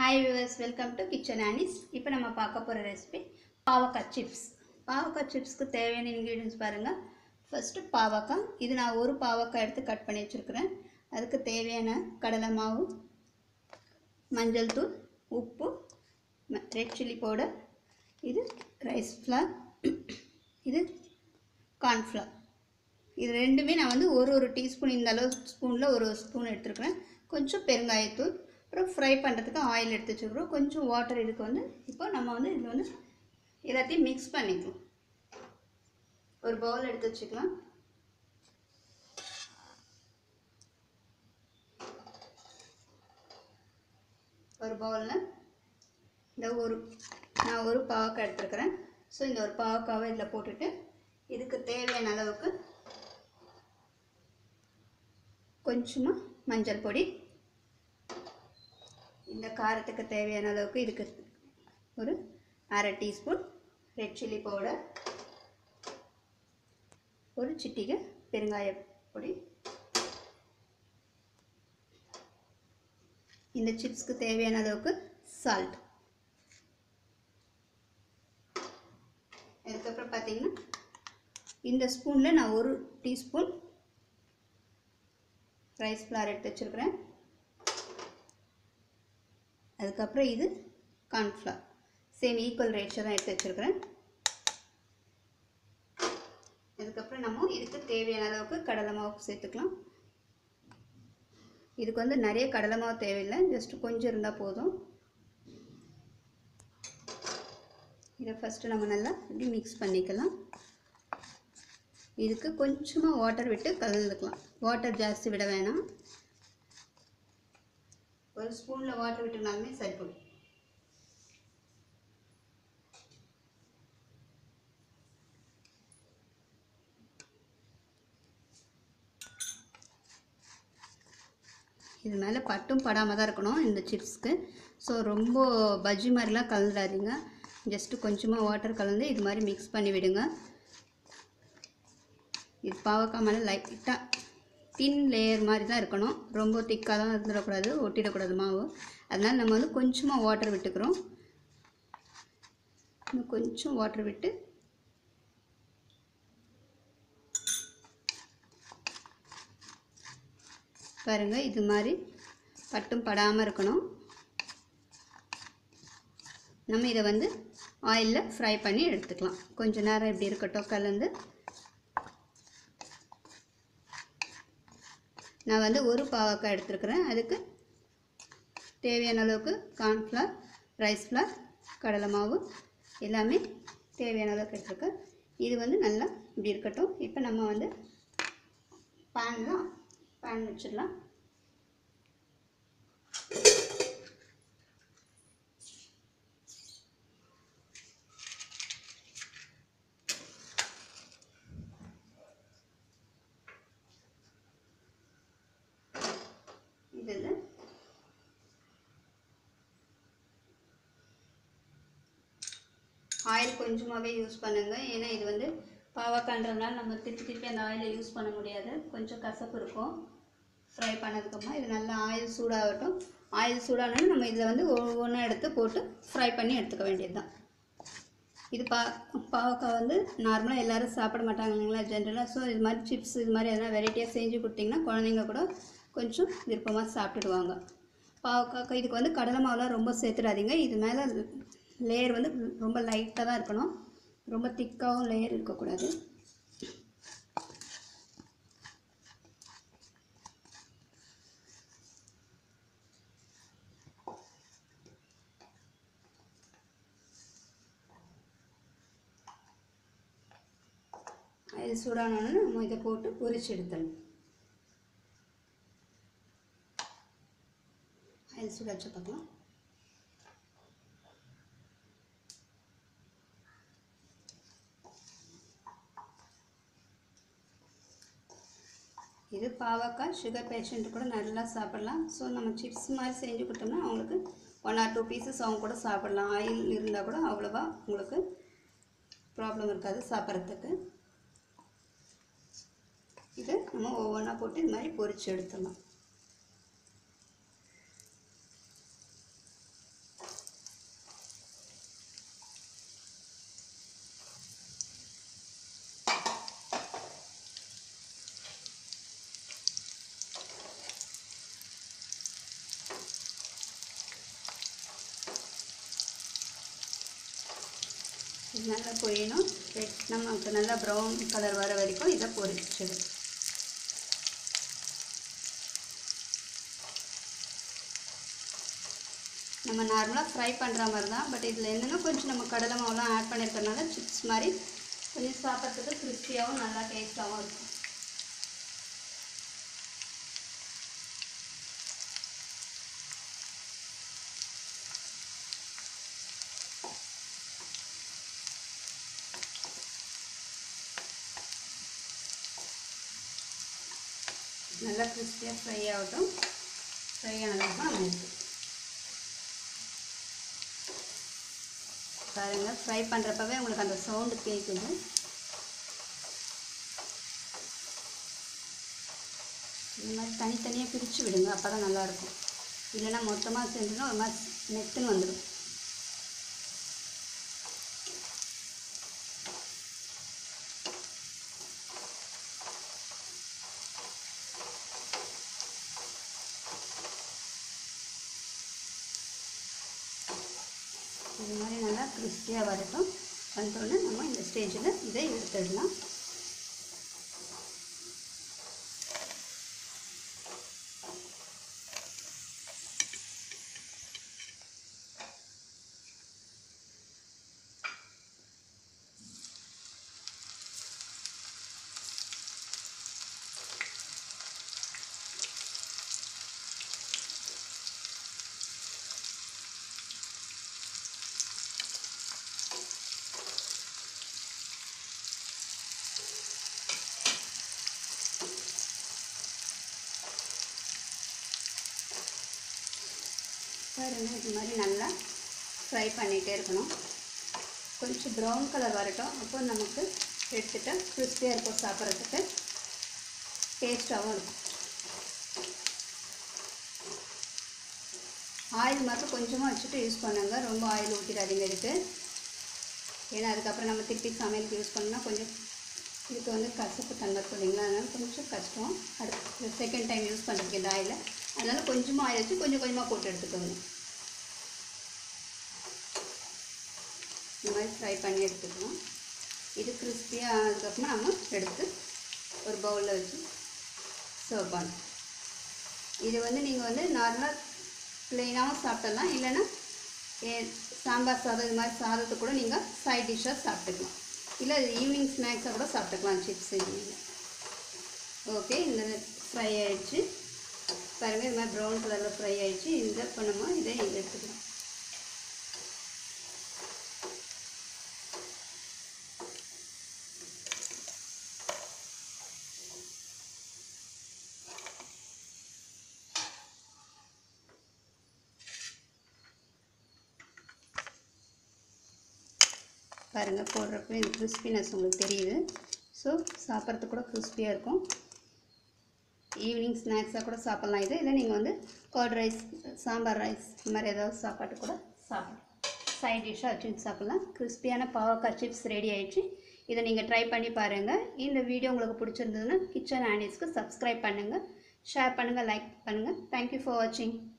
hi viewers welcome to kitchen Annie's இப்போ நம்ம பார்க்க போகிற ரெசிபி பாவக்காய் சிப்ஸ் பாவக்காய் சிப்ஸ்க்கு தேவையான இன்க்ரீடியன்ஸ் பாருங்கள் ஃபஸ்ட்டு பாவக்காய் இது நான் ஒரு பாவக்காய் எடுத்து கட் பண்ணி வச்சுருக்கிறேன் அதுக்கு தேவையான கடலை மாவு மஞ்சள் தூள் உப்பு ரெட் சில்லி பவுடர் இது ரைஸ் ஃப்ளார் இது கார்ன்ஃப்ளவர் இது ரெண்டுமே நான் வந்து ஒரு ஒரு டீஸ்பூன் இந்த அளவு ஸ்பூனில் ஒரு ஸ்பூன் எடுத்துருக்கிறேன் கொஞ்சம் பெருங்காயத்தூள் அப்புறம் ஃப்ரை பண்ணுறதுக்கு ஆயில் எடுத்து வச்சுக்கிறோம் கொஞ்சம் வாட்டர் இதுக்கு வந்து இப்போ நம்ம வந்து இதில் வந்து எல்லாத்தையும் மிக்ஸ் பண்ணிக்கலாம் ஒரு பவுல் எடுத்து வச்சுக்கலாம் ஒரு பவுலில் இந்த ஒரு நான் ஒரு பாவக்காய் எடுத்துருக்கிறேன் ஸோ இந்த ஒரு பாவக்காவை இதில் போட்டுட்டு இதுக்கு தேவையான அளவுக்கு கொஞ்சமாக மஞ்சள் பொடி இந்த காரத்துக்கு தேவையான அளவுக்கு இதுக்கு ஒரு அரை டீஸ்பூன் ரெட் சில்லி பவுடர் ஒரு சிட்டிகை பெருங்காய பொடி இந்த சிப்ஸ்க்கு தேவையான அளவுக்கு சால்ட் அதுக்கப்புறம் பார்த்தீங்கன்னா இந்த ஸ்பூனில் நான் ஒரு டீஸ்பூன் ரைஸ் ஃப்ளார் எடுத்து வச்சுருக்கிறேன் அதுக்கப்புறம் இது கார்ன்ஃப்ளவர் சேம் ஈக்குவல் ரேட்ஸை தான் எடுத்து வச்சுருக்கிறேன் அதுக்கப்புறம் நம்ம இதுக்கு தேவையான அளவுக்கு கடலை மாவு சேர்த்துக்கலாம் இதுக்கு வந்து நிறைய கடலை மாவு தேவையில்லை ஜஸ்ட் கொஞ்சம் இருந்தால் போதும் இதை ஃபஸ்ட்டு நம்ம நல்லா இப்படி மிக்ஸ் பண்ணிக்கலாம் இதுக்கு கொஞ்சமாக வாட்டர் விட்டு கலந்துக்கலாம் வாட்டர் ஜாஸ்தி விட வேணாம் ஒரு ஸ்பூனில் வாட்டர் விட்டுனாலுமே சரிப்படும் இது மேலே பட்டும் படாமல் தான் இருக்கணும் இந்த சிப்ஸ்க்கு ஸோ ரொம்ப பஜ்ஜி மாதிரிலாம் கலந்துடாதீங்க ஜஸ்ட்டு கொஞ்சமாக வாட்டர் கலந்து இது மாதிரி மிக்ஸ் பண்ணி விடுங்க இது பாவக்காய் மேலே லைட்டாக தின் லேயர் மாதிரி தான் இருக்கணும் ரொம்ப திக்காக தான் இருந்துடக்கூடாது ஒட்டிடக்கூடாது மாவு அதனால் நம்ம வந்து கொஞ்சமாக வாட்டர் விட்டுக்கிறோம் இன்னும் கொஞ்சம் வாட்டர் விட்டு பாருங்கள் இது மாதிரி பட்டும் படாமல் இருக்கணும் நம்ம இதை வந்து ஆயிலில் ஃப்ரை பண்ணி எடுத்துக்கலாம் கொஞ்ச நேரம் இப்படி இருக்கட்டும் கலந்து நான் வந்து ஒரு பாவக்காய் எடுத்துருக்குறேன் அதுக்கு தேவையான அளவுக்கு கார்ன்ஃப்ளவர் ரைஸ் ஃப்ளார் கடலை மாவு எல்லாமே தேவையான அளவுக்கு எடுத்துருக்கேன் இது வந்து நல்லா இப்படி இருக்கட்டும் இப்போ நம்ம வந்து பேனில் பேன் வச்சிடலாம் இதில் ஆயில் கொஞ்சமாகவே யூஸ் பண்ணுங்கள் ஏன்னா இது வந்து பாவக்கான்றதுனால நம்ம திருப்பி திருப்பி அந்த ஆயிலை யூஸ் பண்ண முடியாது கொஞ்சம் கசப்பு இருக்கும் ஃப்ரை பண்ணதுக்கப்புறமா இது நல்லா ஆயில் சூடாகட்டும் ஆயில் சூடானோன்னு நம்ம இதில் வந்து ஒவ்வொன்றா எடுத்து போட்டு ஃப்ரை பண்ணி எடுத்துக்க வேண்டியது தான் இது பா பாவக்காய் வந்து நார்மலாக எல்லோரும் சாப்பிட மாட்டாங்க இல்லைங்களா ஜென்ரலாக ஸோ இது மாதிரி சிப்ஸ் இது மாதிரி எதனா வெரைட்டியாக செஞ்சு கொடுத்தீங்கன்னா குழந்தைங்க கூட கொஞ்சம் விருப்பமாக சாப்பிட்டுடுவாங்க பாவக்காய் இதுக்கு வந்து கடலை மாவுலாம் ரொம்ப சேர்த்துடாதீங்க இது மேலே லேயர் வந்து ரொம்ப லைட்டாக தான் இருக்கணும் ரொம்ப திக்காகவும் லேயர் இருக்கக்கூடாது இது சூடானோன்னு நம்ம இதை போட்டு பொரிச்சு எடுத்துடணும் ஆயில் சூடாச்சு பார்க்கலாம் இது பாவக்காய் சுகர் பேஷண்ட் கூட நல்லா சாப்பிடலாம் ஸோ நம்ம சிப்ஸ் மாதிரி செஞ்சு கொடுத்தோம்னா அவங்களுக்கு ஒன் ஆர் டூ பீசஸ் அவங்க கூட சாப்பிடலாம் ஆயில் இருந்தால் கூட அவ்வளோவா உங்களுக்கு ப்ராப்ளம் இருக்காது சாப்பிட்றதுக்கு இது நம்ம ஒவ்வொன்றா போட்டு இது மாதிரி பொரிச்சு எடுத்துடலாம் இது நல்லா பொரியணும் ரெட் நமக்கு நல்லா ப்ரௌன் கலர் வர வரைக்கும் இதை பொரிச்சிடும் நம்ம நார்மலாக ஃப்ரை பண்ணுற மாதிரி தான் பட் இதில் என்னென்னா கொஞ்சம் நம்ம கடலை மாவுலாம் ஆட் பண்ணியிருக்கறனால சிப்ஸ் மாதிரி கொஞ்சம் சாப்பிட்றதுக்கு கிறிஸ்பியாகவும் நல்லா டேஸ்ட்டாகவும் இருக்கும் நல்லா கிறிஸ்பியாக ஃப்ரை ஆகட்டும் ஃப்ரை ஆனதுக்கப்புறம் நம்ம எடுத்து பாருங்கள் ஃப்ரை பண்ணுறப்பவே உங்களுக்கு அந்த சவுண்டு கேட்குது இந்த மாதிரி தனித்தனியாக பிரித்து விடுங்க அப்போ தான் நல்லாயிருக்கும் இல்லைன்னா மொத்தமாக செஞ்சோன்னா ஒரு மாதிரி நெத்துன்னு வந்துடும் இது மாதிரி நல்லா கிறிஸ்பியாக வரட்டும் வந்தோடனே நம்ம இந்த ஸ்டேஜில் இதை எடுத்துடலாம் பாருங்க இது மாதிரி நல்லா ஃப்ரை பண்ணிகிட்டே இருக்கணும் கொஞ்சம் ப்ரௌன் கலர் வரட்டும் அப்போ நமக்கு எடுத்துட்டு கிறிஸ்பியாக இருக்கும் சாப்பிட்றதுக்கு டேஸ்ட்டாகவும் இருக்கும் ஆயில் மட்டும் கொஞ்சமாக வச்சுட்டு யூஸ் பண்ணுங்க ரொம்ப ஆயில் ஊற்றிடாதீங்க இதுக்கு ஏன்னா அதுக்கப்புறம் நம்ம திருப்பி சமையலுக்கு யூஸ் பண்ணால் கொஞ்சம் இதுக்கு வந்து கசப்பு தன்மை இருக்கும் இல்லைங்களா அதனால கொஞ்சம் கஷ்டம் அடுத்து செகண்ட் டைம் யூஸ் பண்ணுறதுக்கு இந்த ஆயிலை அதனால் கொஞ்சமாக ஆயில் வச்சு கொஞ்சம் கொஞ்சமாக போட்டு எடுத்துக்கோங்க இந்த மாதிரி ஃப்ரை பண்ணி எடுத்துக்கலாம் இது கிறிஸ்பியாக ஆனதுக்கப்புறமா நம்ம எடுத்து ஒரு பவுலில் வச்சு சர்வ் பண்ணணும் இது வந்து நீங்கள் வந்து நார்மலாக ப்ளெயினாகவும் சாப்பிடலாம் இல்லைன்னா ஏ சாம்பார் சாதம் இது மாதிரி சாதத்தை கூட நீங்கள் சைட் டிஷ்ஷாக சாப்பிட்டுக்கலாம் இல்லை ஈவினிங் ஸ்நாக்ஸாக கூட சாப்பிட்டுக்கலாம் சிப்ஸ் நீங்கள் ஓகே இந்த ஃப்ரை ஆயிடுச்சு பாருங்கள் இது மாதிரி ப்ரௌன் கலரில் ஃப்ரை ஆயிடுச்சு இந்த இப்போ நம்ம இதை இங்கே எடுத்துக்கலாம் பாருங்கள் போடுறப்ப இந்த கிறிஸ்பினஸ் உங்களுக்கு தெரியுது ஸோ சாப்பிட்றதுக்கு கூட கிறிஸ்பியாக இருக்கும் ஈவினிங் ஸ்நாக்ஸாக கூட சாப்பிட்லாம் இது இல்லை நீங்கள் வந்து கர்ட் ரைஸ் சாம்பார் ரைஸ் இந்த மாதிரி ஏதாவது சாப்பாட்டு கூட சாப்பிடலாம் சைட் டிஷ்ஷாக வச்சு சாப்பிட்லாம் கிறிஸ்பியான பாவக்காய் சிப்ஸ் ரெடி ஆயிடுச்சு இதை நீங்கள் ட்ரை பண்ணி பாருங்கள் இந்த வீடியோ உங்களுக்கு பிடிச்சிருந்ததுன்னா கிச்சன் ஆனிஸ்க்கு சப்ஸ்கிரைப் பண்ணுங்கள் ஷேர் பண்ணுங்கள் லைக் பண்ணுங்கள் தேங்க்யூ ஃபார் வாட்சிங்